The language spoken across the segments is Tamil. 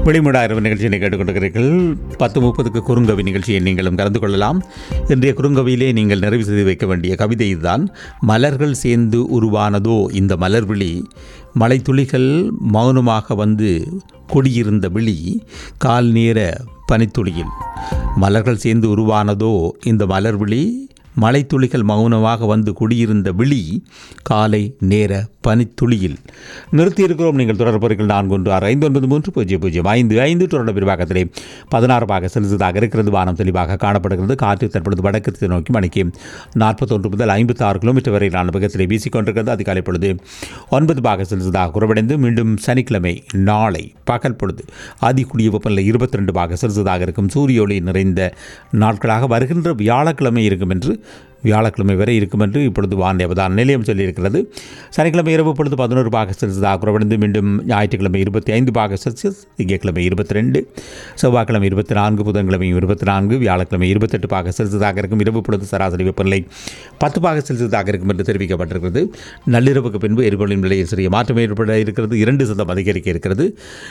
வெளிமுடாயிரம் நிகழ்ச்சியை கேட்டுக்கொண்டிருக்கிறீர்கள் பத்து முப்பதுக்கு குறுங்கவி நிகழ்ச்சியை நீங்களும் கலந்து கொள்ளலாம் இன்றைய குறுங்கவியிலே நீங்கள் நிறைவு செய்து வைக்க வேண்டிய கவிதை இதுதான் மலர்கள் சேர்ந்து உருவானதோ இந்த மலர்விழி மலைத்துளிகள் மௌனமாக வந்து கொடியிருந்த விழி கால் நேர பனித்துளியில் மலர்கள் சேர்ந்து உருவானதோ இந்த மலர்விழி மலைத்துளிகள் மௌனமாக வந்து குடியிருந்த விழி காலை நேர பனித்துளியில் நிறுத்தியிருக்கிறோம் நீங்கள் தொடர்புகள் நான்கு ஒன்று ஆறு ஐந்து ஒன்பது மூன்று பூஜ்ஜியம் பூஜ்ஜியம் ஐந்து ஐந்து தொடர்ந்த விரிவாக்கத்திலே பதினாறு பாக செலுத்ததாக இருக்கிறது வானம் தெளிவாக காணப்படுகிறது காற்று தற்பொழுது வடக்கு திசை நோக்கி மணிக்கு நாற்பத்தொன்று முதல் ஐம்பத்தி ஆறு கிலோமீட்டர் வரையிலான வேகத்திலே வீசிக்கொண்டிருக்கிறது அதிகாலை பொழுது ஒன்பது பாக செலுத்ததாக குறைவடைந்து மீண்டும் சனிக்கிழமை நாளை பகல் பொழுது அதிகூடிய வெப்பநிலை இருபத்தி ரெண்டு பாக செலுத்ததாக இருக்கும் சூரிய ஒளி நிறைந்த நாட்களாக வருகின்ற வியாழக்கிழமை இருக்கும் என்று வியாழக்கிழமை வரை இருக்கும் என்று இப்பொழுது வானிலை அவதான நிலையம் சொல்லியிருக்கிறது சனிக்கிழமை இரவு பொழுது பதினோரு பாக செல்சியஸாக குறைவடைந்து மீண்டும் ஞாயிற்றுக்கிழமை இருபத்தி ஐந்து பாக செல்சியஸ் திங்கட்கிழமை இருபத்தி ரெண்டு செவ்வாய்க்கிழமை இருபத்தி நான்கு புதன்கிழமை இருபத்தி நான்கு வியாழக்கிழமை இருபத்தெட்டு பாக செல்சியஸாக இருக்கும் இரவு பொழுது சராசரி வெப்பநிலை பத்து பாக செல்சியஸாக இருக்கும் என்று தெரிவிக்கப்பட்டிருக்கிறது நள்ளிரவுக்கு பின்பு எரிபொருளின் விலையில் சிறிய மாற்றம் ஏற்பட இருக்கிறது இரண்டு சதம் அதிகரிக்க இருக்கிறது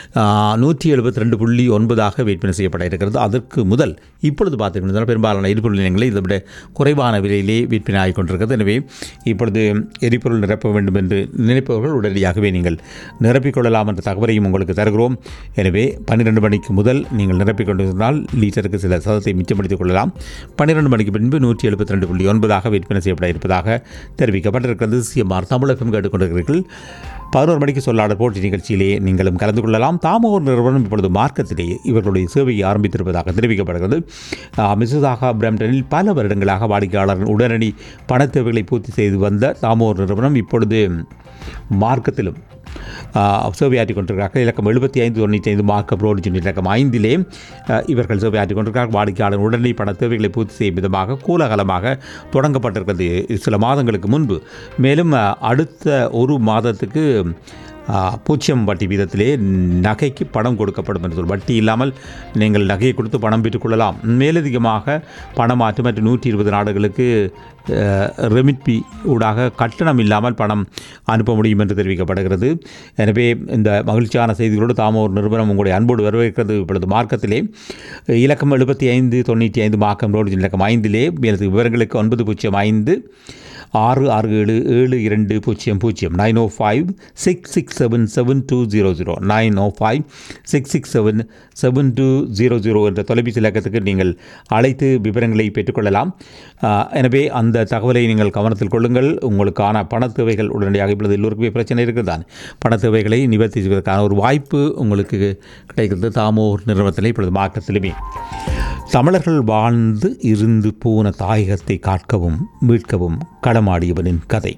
நூற்றி எழுபத்தி ரெண்டு புள்ளி ஒன்பதாக விற்பனை செய்யப்பட இருக்கிறது அதற்கு முதல் இப்பொழுது பார்த்தீங்கன்னா பெரும்பாலான எரிபொருள் நிலையங்களில் இதை விட குறைவான விலையிலே விற்பனை ஆகிக் கொண்டிருக்கிறது எனவே இப்பொழுது எரிபொருள் நிரப்ப வேண்டும் என்று நினைப்பவர்கள் உடனடியாகவே நீங்கள் நிரப்பிக்கொள்ளலாம் என்ற தகவலையும் உங்களுக்கு தருகிறோம் எனவே பன்னிரெண்டு மணிக்கு முதல் நீங்கள் நிரப்பிக் கொண்டிருந்தால் லீட்டருக்கு சில சதத்தை மிச்சப்படுத்திக் கொள்ளலாம் பன்னிரெண்டு மணிக்கு பின்பு நூற்றி எழுபத்தி ரெண்டு புள்ளி ஒன்பதாக விற்பனை செய்யப்பட இருப்பதாக தெரிவிக்கப்பட்டிருக்கிறது சிஎம்ஆர் தமிழகம் கேட்டுக்கொண்டிருக்கிறீர்கள் பதினோரு மணிக்கு சொல்லாடல் போட்டி நிகழ்ச்சியிலே நீங்களும் கலந்து கொள்ளலாம் தாமோர் நிறுவனம் இப்பொழுது மார்க்கத்திலே இவர்களுடைய சேவையை ஆரம்பித்திருப்பதாக தெரிவிக்கப்படுகிறது மிஸ்ஸாக பிரம்டனில் பல வருடங்களாக வாடிக்கையாளர் உடனடி பணத் தேவைகளை பூர்த்தி செய்து வந்த தாமோர் நிறுவனம் இப்பொழுது மார்க்கத்திலும் சேவையாற்றிக் கொண்டிருக்கிறார்கள் இலக்கம் எழுபத்தி ஐந்து தொண்ணூற்றி ஐந்து மார்க்கம் ரோடு ஜூன் இலக்கம் ஐந்திலே இவர்கள் சேவையாற்றிக் கொண்டிருக்கிறார்கள் வாடிக்கையாளர் உடனடி பண தேவைகளை பூர்த்தி செய்யும் விதமாக கோலாகலமாக தொடங்கப்பட்டிருக்கிறது சில மாதங்களுக்கு முன்பு மேலும் அடுத்த ஒரு மாதத்துக்கு பூஜ்ஜியம் வட்டி வீதத்திலே நகைக்கு பணம் கொடுக்கப்படும் என்று சொல் வட்டி இல்லாமல் நீங்கள் நகையை கொடுத்து பணம் பெற்றுக்கொள்ளலாம் மேலதிகமாக பணமாற்று மற்றும் நூற்றி இருபது நாடுகளுக்கு ரெமிட்பி ஊடாக கட்டணம் இல்லாமல் பணம் அனுப்ப முடியும் என்று தெரிவிக்கப்படுகிறது எனவே இந்த மகிழ்ச்சியான செய்திகளோடு தாமோர் நிறுவனம் உங்களுடைய அன்போடு வரவேற்கிறது இப்பொழுது மார்க்கத்திலே இலக்கம் எழுபத்தி ஐந்து தொண்ணூற்றி ஐந்து மார்க்கம் ரோடு இலக்கம் ஐந்திலே மேலது விவரங்களுக்கு ஒன்பது பூஜ்ஜியம் ஐந்து ஆறு ஆறு ஏழு ஏழு இரண்டு பூஜ்ஜியம் பூஜ்ஜியம் nine o five six six seven seven two zero zero nine o five six six seven seven two zero zero என்ற தொலைபேசி இலக்கத்துக்கு நீங்கள் அழைத்து விவரங்களை பெற்றுக்கொள்ளலாம் எனவே அந்த தகவலை நீங்கள் கவனத்தில் கொள்ளுங்கள் உங்களுக்கான பண தேவைகள் உடனடியாக இப்பொழுது எல்லோருக்குமே பிரச்சனை இருக்குது தான் பண தேவைகளை நிவர்த்தி செய்வதற்கான ஒரு வாய்ப்பு உங்களுக்கு கிடைக்கிறது தாமோர் நிறுவனத்தில் இப்பொழுது மார்க்கத்திலுமே தமிழர்கள் வாழ்ந்து இருந்து போன தாயகத்தை காட்கவும் மீட்கவும் களமாடியவனின் கதை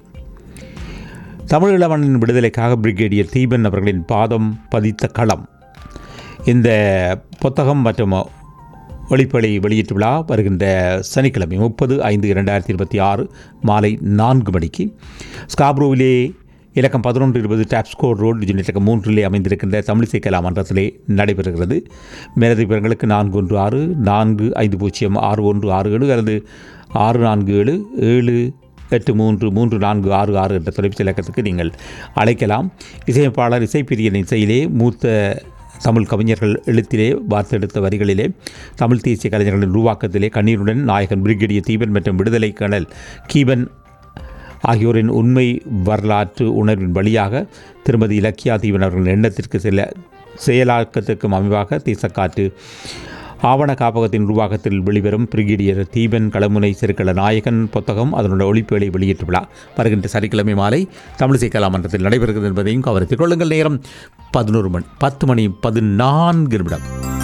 தமிழ் இளவனின் விடுதலைக்காக பிரிகேடியர் தீபன் அவர்களின் பாதம் பதித்த களம் இந்த புத்தகம் மற்றும் ஒளிப்பலை வெளியீட்டு விழா வருகின்ற சனிக்கிழமை முப்பது ஐந்து இரண்டாயிரத்தி இருபத்தி ஆறு மாலை நான்கு மணிக்கு ஸ்காப்ரோவிலே இலக்கம் பதினொன்று இருபது டாப்ஸ்கோர் ரோடு இலக்கம் மூன்றிலே அமைந்திருக்கின்ற தமிழிசை கலாமன்றத்திலே நடைபெறுகிறது மேலதி விவரங்களுக்கு நான்கு ஒன்று ஆறு நான்கு ஐந்து பூஜ்ஜியம் ஆறு ஒன்று ஆறு ஏழு அல்லது ஆறு நான்கு ஏழு ஏழு எட்டு மூன்று மூன்று நான்கு ஆறு ஆறு என்ற தொலைபேசி இலக்கத்துக்கு நீங்கள் அழைக்கலாம் இசையமைப்பாளர் இசைப்பிரியன் இசையிலே மூத்த தமிழ் கவிஞர்கள் எழுத்திலே வார்த்தெடுத்த வரிகளிலே தமிழ் தேசிய கலைஞர்களின் உருவாக்கத்திலே கண்ணீருடன் நாயகன் பிரிகேடியர் தீபன் மற்றும் விடுதலை கணல் கீபன் ஆகியோரின் உண்மை வரலாற்று உணர்வின் வழியாக திருமதி இலக்கியா தீவன் அவர்களின் எண்ணத்திற்கு சில செயலாக்கத்திற்கும் அமைவாக தேசக்காற்று ஆவண காப்பகத்தின் உருவாக்கத்தில் வெளிவரும் பிரிகேடியர் தீபன் களமுனை சிறுக்கள நாயகன் புத்தகம் அதனுடைய ஒளிப்பேலை வெளியீட்டு விழா வருகின்ற சனிக்கிழமை மாலை தமிழிசை கலாமன்றத்தில் நடைபெறுகிறது என்பதையும் கவனத்தில் கொள்ளுங்கள் நேரம் பதினோரு மணி பத்து மணி பதினான்கு நிமிடம்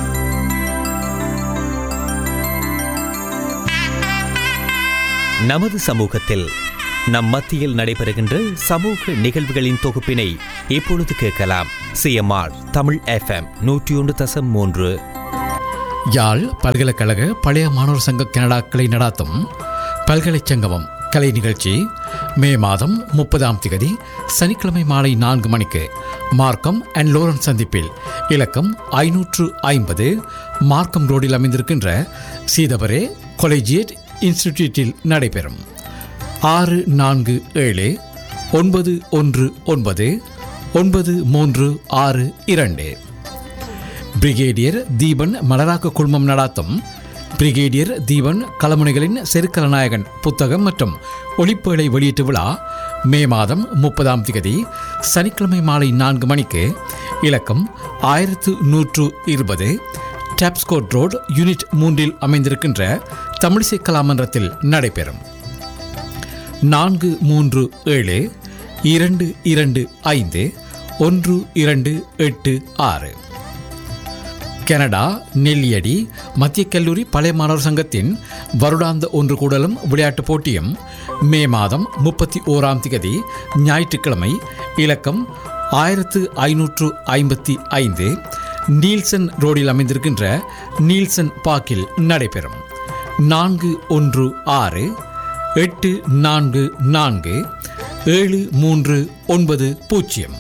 நமது சமூகத்தில் நம் மத்தியில் நடைபெறுகின்ற சமூக நிகழ்வுகளின் தொகுப்பினை இப்பொழுது கேட்கலாம் சிஎம்ஆர் தமிழ் எஃப்எம் நூற்றி ஒன்று தசம் மூன்று யாழ் பல்கலைக்கழக பழைய மாணவர் சங்க கனடாக்களை நடாத்தும் பல்கலைச்சங்கமம் கலை நிகழ்ச்சி மே மாதம் முப்பதாம் திகதி சனிக்கிழமை மாலை நான்கு மணிக்கு மார்க்கம் அண்ட் லோரன் சந்திப்பில் இலக்கம் ஐநூற்று ஐம்பது மார்க்கம் ரோடில் அமைந்திருக்கின்ற சீதபரே கொலேஜியேட் இன்ஸ்டிடியூட்டில் நடைபெறும் ஆறு நான்கு ஏழு ஒன்பது ஒன்று ஒன்பது ஒன்பது மூன்று ஆறு இரண்டு பிரிகேடியர் தீபன் மலராக்க குழுமம் நடாத்தும் பிரிகேடியர் தீபன் கலமுனைகளின் செருக்கலநாயகன் புத்தகம் மற்றும் ஒளிப்பேழை வெளியீட்டு விழா மே மாதம் முப்பதாம் திகதி சனிக்கிழமை மாலை நான்கு மணிக்கு இலக்கம் ஆயிரத்து நூற்று இருபது டாப்ஸ்கோட் ரோட் யூனிட் மூன்றில் அமைந்திருக்கின்ற தமிழிசை கலாமன்றத்தில் நடைபெறும் நான்கு மூன்று ஏழு இரண்டு இரண்டு ஐந்து ஒன்று இரண்டு எட்டு ஆறு கனடா நெல்லியடி மத்திய கல்லூரி பழைய மாணவர் சங்கத்தின் வருடாந்த ஒன்று கூடலும் விளையாட்டுப் போட்டியும் மே மாதம் முப்பத்தி ஓராம் திகதி ஞாயிற்றுக்கிழமை இலக்கம் ஆயிரத்து ஐநூற்று ஐம்பத்தி ஐந்து நீல்சன் ரோடில் அமைந்திருக்கின்ற நீல்சன் பார்க்கில் நடைபெறும் நான்கு ஒன்று ஆறு எட்டு நான்கு நான்கு ஏழு மூன்று ஒன்பது பூஜ்ஜியம்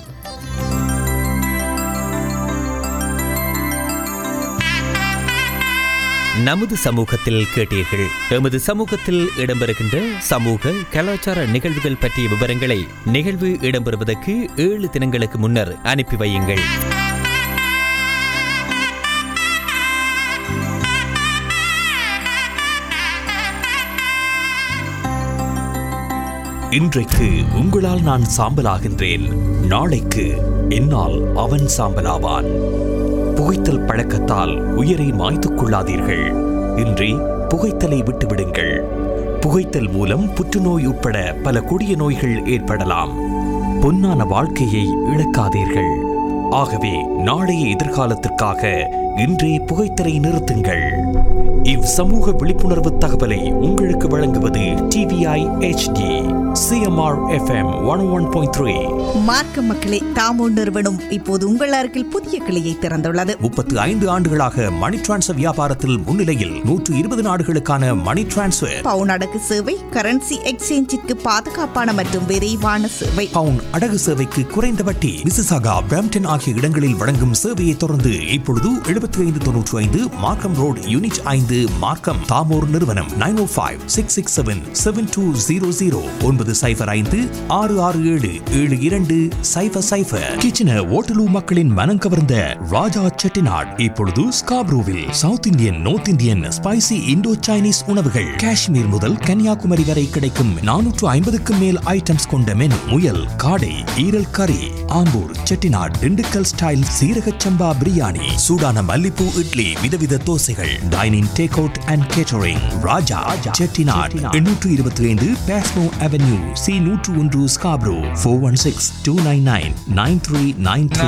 நமது சமூகத்தில் கேட்டீர்கள் எமது சமூகத்தில் இடம்பெறுகின்ற சமூக கலாச்சார நிகழ்வுகள் பற்றிய விவரங்களை நிகழ்வு இடம்பெறுவதற்கு ஏழு தினங்களுக்கு முன்னர் அனுப்பி வையுங்கள் இன்றைக்கு உங்களால் நான் சாம்பலாகின்றேன் நாளைக்கு என்னால் அவன் சாம்பலாவான் புகைத்தல் பழக்கத்தால் உயிரை மாய்த்துக் கொள்ளாதீர்கள் இன்றி புகைத்தலை விட்டுவிடுங்கள் புகைத்தல் மூலம் புற்றுநோய் உட்பட பல கொடிய நோய்கள் ஏற்படலாம் பொன்னான வாழ்க்கையை இழக்காதீர்கள் ஆகவே நாளைய எதிர்காலத்திற்காக இன்றே புகைத்தலை நிறுத்துங்கள் இவ் சமூக விழிப்புணர்வு தகவலை உங்களுக்கு வழங்குவது TVI HD CMR FM one one point three மார்க்க மக்களே தாமோ நிறுவனம் இப்போது உங்கள் அருகில் புதிய கிளையை திறந்துள்ளது முப்பத்து ஐந்து ஆண்டுகளாக மணி டிரான்ஸ்ஃபர் வியாபாரத்தில் முன்னிலையில் நூற்று இருபது நாடுகளுக்கான மணி டிரான்ஸ்ஃபர் பவுன் அடகு சேவை கரன்சி எக்ஸ்சேஞ்சிற்கு பாதுகாப்பான மற்றும் விரைவான சேவை பவுன் அடகு சேவைக்கு குறைந்த வட்டி மிசிசாகா பிரம்டன் ஆகிய இடங்களில் வழங்கும் சேவையை தொடர்ந்து இப்பொழுது எழுபத்தி ஐந்து தொன்னூற்றி ஐந்து மார்க்கம் ரோட் யூனிட் ஐந்து மார்க்கம் தாமோர் நிறுவனம் nine o five six six seven seven two zero zero ஒன்பது சைஃபர் ஐந்து ஆறு ஆறு ஏழு ஏழு இரண்டு சைஃபர் சைஃபர் கிச்சன ஓட்டலூ மக்களின் மனம் கவர்ந்த ராஜா செட்டிநாட் இப்பொழுது ஸ்காப்ரூவில் south Indian north Indian spicy Indo Chinese உணவுகள் காஷ்மீர் முதல் கன்னியாகுமரி வரை கிடைக்கும் நானூற்று ஐம்பதுக்கும் மேல் ஐட்டம்ஸ் கொண்ட மெனு முயல் காடை ஈரல் கறி ஆம்பூர் செட்டிநாட் திண்டுக்கல் ஸ்டைல் சீரக சம்பா பிரியாணி சூடான மல்லிப்பூ இட்லி விதவித தோசைகள் dining take out and catering Raja Chettinad எண்ணூற்று இருபத்தி ஐந்து பேஸ்மோ அவென்யூ சி நூற்று ஒன்று Scarborough four one six two nine nine nine three nine three